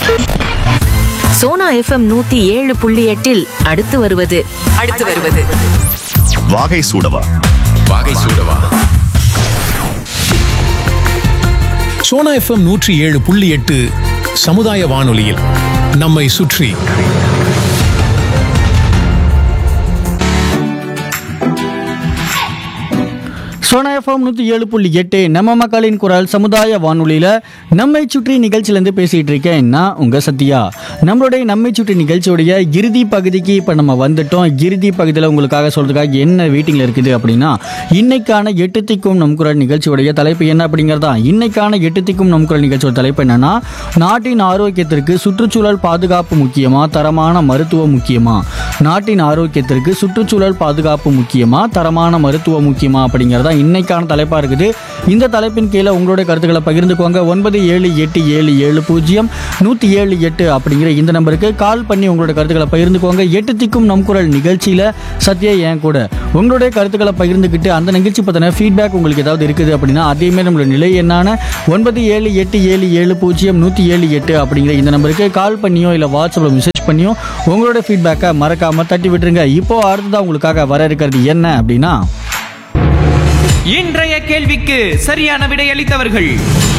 Sona FM நூத்தி ஏழு புள்ளி எட்டில் அடுத்து வருவது அடுத்து வருவது வாகை சூடவா வாகை சூடவா சோனா எஃப்எம் நூற்றி ஏழு புள்ளி எட்டு சமுதாய வானொலியில் நம்மை சுற்றி சோனா எஃப்எம் நூற்றி ஏழு புள்ளி எட்டு நம்ம மக்களின் குரல் சமுதாய வானொலியில் நம்மை சுற்றி நிகழ்ச்சியிலேருந்து பேசிகிட்டு இருக்கேன் நான் உங்கள் சத்யா நம்மளுடைய நம்மை சுற்றி நிகழ்ச்சியோடைய இறுதி பகுதிக்கு இப்போ நம்ம வந்துட்டோம் இறுதி பகுதியில் உங்களுக்காக சொல்கிறதுக்காக என்ன வெயிட்டிங்கில் இருக்குது அப்படின்னா இன்னைக்கான எட்டுத்திக்கும் நம் குரல் நிகழ்ச்சியோடைய தலைப்பு என்ன அப்படிங்கிறதா இன்னைக்கான எட்டுத்திக்கும் நம் குரல் நிகழ்ச்சியோட தலைப்பு என்னன்னா நாட்டின் ஆரோக்கியத்திற்கு சுற்றுச்சூழல் பாதுகாப்பு முக்கியமா தரமான மருத்துவம் முக்கியமா நாட்டின் ஆரோக்கியத்திற்கு சுற்றுச்சூழல் பாதுகாப்பு முக்கியமா தரமான மருத்துவம் முக்கியமா அப்படிங்கிறதா இன்னைக்கான தலைப்பாக இருக்குது இந்த தலைப்பின் கீழே உங்களுடைய கருத்துக்களை பகிர்ந்துக்கோங்க ஒன்பது ஏழு எட்டு ஏழு ஏழு பூஜ்ஜியம் நூற்றி ஏழு எட்டு அப்படிங்கிற இந்த நம்பருக்கு கால் பண்ணி உங்களோட கருத்துக்களை பகிர்ந்துக்கோங்க எட்டு திக்கும் நம் குரல் நிகழ்ச்சியில் சத்யா ஏன் கூட உங்களுடைய கருத்துக்களை பகிர்ந்துக்கிட்டு அந்த நிகழ்ச்சி பற்றின ஃபீட்பேக் உங்களுக்கு ஏதாவது இருக்குது அப்படின்னா அதேமாரி நம்மளோட நிலை என்னான ஒன்பது ஏழு எட்டு ஏழு ஏழு பூஜ்ஜியம் நூற்றி ஏழு எட்டு அப்படிங்கிற இந்த நம்பருக்கு கால் பண்ணியோ இல்லை வாட்ஸ்அப்பில் மெசேஜ் பண்ணியோ உங்களோட ஃபீட்பேக்கை மறக்காமல் தட்டி விட்டுருங்க இப்போ அடுத்ததாக உங்களுக்காக வர இருக்கிறது என்ன அப்படின்னா இன்றைய கேள்விக்கு சரியான விடையளித்தவர்கள்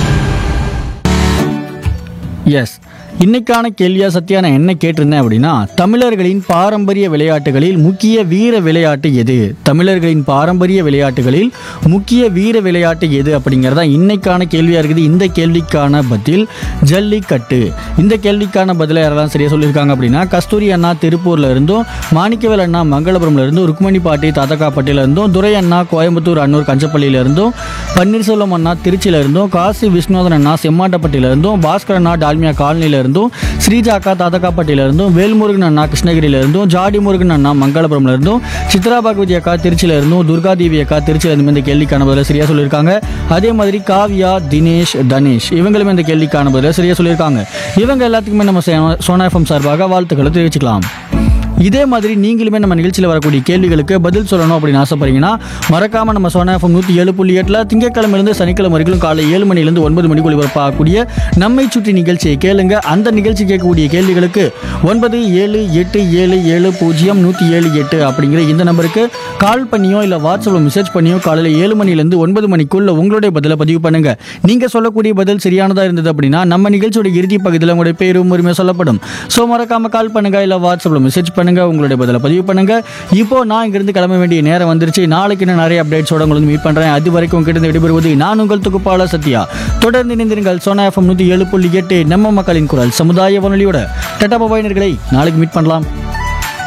எஸ் இன்னைக்கான கேள்வியா சத்யா நான் என்ன கேட்டிருந்தேன் அப்படின்னா தமிழர்களின் பாரம்பரிய விளையாட்டுகளில் முக்கிய வீர விளையாட்டு எது தமிழர்களின் பாரம்பரிய விளையாட்டுகளில் முக்கிய வீர விளையாட்டு எது அப்படிங்கிறதா இன்னைக்கான கேள்வியா இருக்குது இந்த கேள்விக்கான பதில் ஜல்லிக்கட்டு இந்த கேள்விக்கான பதிலை யாரெல்லாம் சரியா சொல்லியிருக்காங்க அப்படின்னா கஸ்தூரி அண்ணா திருப்பூர்ல இருந்தும் மாணிக்கவேல் அண்ணா மங்களபுரம்ல இருந்தும் ருக்மணி பாட்டி தாத்தக்காப்பட்டியில இருந்தும் துரை அண்ணா கோயம்புத்தூர் அன்னூர் கஞ்சப்பள்ளியில இருந்தும் பன்னீர்செல்வம் அண்ணா திருச்சியில இருந்தும் காசி விஸ்வநாதன் அண்ணா செம்மாட்டப்பட்டியில இருந்தும் பாஸ்கர் அண்ணா டால்மியா காலனில இருந்தும் ஸ்ரீஜா அக்கா தாத்தக்காப்பட்டியில இருந்தும் வேல்முருகன் அண்ணா கிருஷ்ணகிரியில இருந்தும் ஜாடி முருகன் அண்ணா மங்களபுரம்ல இருந்தும் சித்ரா பகவதி அக்கா திருச்சியில இருந்தும் துர்கா தேவி அக்கா திருச்சியில இருந்தும் இந்த கேள்விக்கான பதில சரியா சொல்லியிருக்காங்க அதே மாதிரி காவ்யா தினேஷ் தனேஷ் இவங்களுமே இந்த கேள்விக்கான பதில சரியா சொல்லியிருக்காங்க இவங்க எல்லாத்துக்குமே நம்ம சே- சோனா எஃப்எம் சார்பாக வாழ்த்துக்களை தெரிவிச்சுக்கலாம் இதே மாதிரி நீங்களுமே நம்ம நிகழ்ச்சியில் வரக்கூடிய கேள்விகளுக்கு பதில் சொல்லணும் அப்படின்னு ஆசைப்படுறீங்கன்னா மறக்காம நம்ம சோனா எஃப்எம் நூற்றி ஏழு புள்ளி எட்டில் திங்கக்கிழமையிலிருந்து சனிக்கிழமை வரைக்கும் காலை ஏழு மணிலேருந்து ஒன்பது மணிக்கு ஒளிபரப்பாகக்கூடிய நம்மை சுற்றி நிகழ்ச்சியை கேளுங்க அந்த நிகழ்ச்சி கேட்கக்கூடிய கேள்விகளுக்கு ஒன்பது ஏழு எட்டு ஏழு ஏழு பூஜ்ஜியம் நூற்றி ஏழு எட்டு அப்படிங்கிற இந்த நம்பருக்கு கால் பண்ணியோ இல்லை வாட்ஸ்அப்பில் மெசேஜ் பண்ணியோ காலையில் ஏழு மணிலேருந்து ஒன்பது மணிக்குள்ள உங்களுடைய பதிலை பதிவு பண்ணுங்க நீங்கள் சொல்லக்கூடிய பதில் சரியானதாக இருந்தது அப்படின்னா நம்ம நிகழ்ச்சியோட இறுதி பகுதியில் உங்களுடைய பேரும் உரிமை சொல்லப்படும் ஸோ மறக்காம கால் பண்ணுங்க இல்லை வாட்ஸ்அப்பில் மெசேஜ் பண்ணுங்க உங்களுடைய பதிலை பதிவு பண்ணுங்க இப்போ நான் இங்கிருந்து கிளம்ப வேண்டிய நேரம் வந்துருச்சு நாளைக்கு இன்னும் நிறைய அப்டேட்ஸோட உங்களுக்கு மீட் பண்றேன் அது வரைக்கும் உங்ககிட்ட விடைபெறுவது நான் உங்கள் தொகுப்பாளர் சத்யா தொடர்ந்து இணைந்திருங்கள் சோனா எஃப்எம் நூற்றி ஏழு புள்ளி எட்டு நம்ம மக்களின் குரல் சமுதாய வானொலியோட டட்டா பபாயினர்களை நாளைக்கு மீட் பண்ணலாம்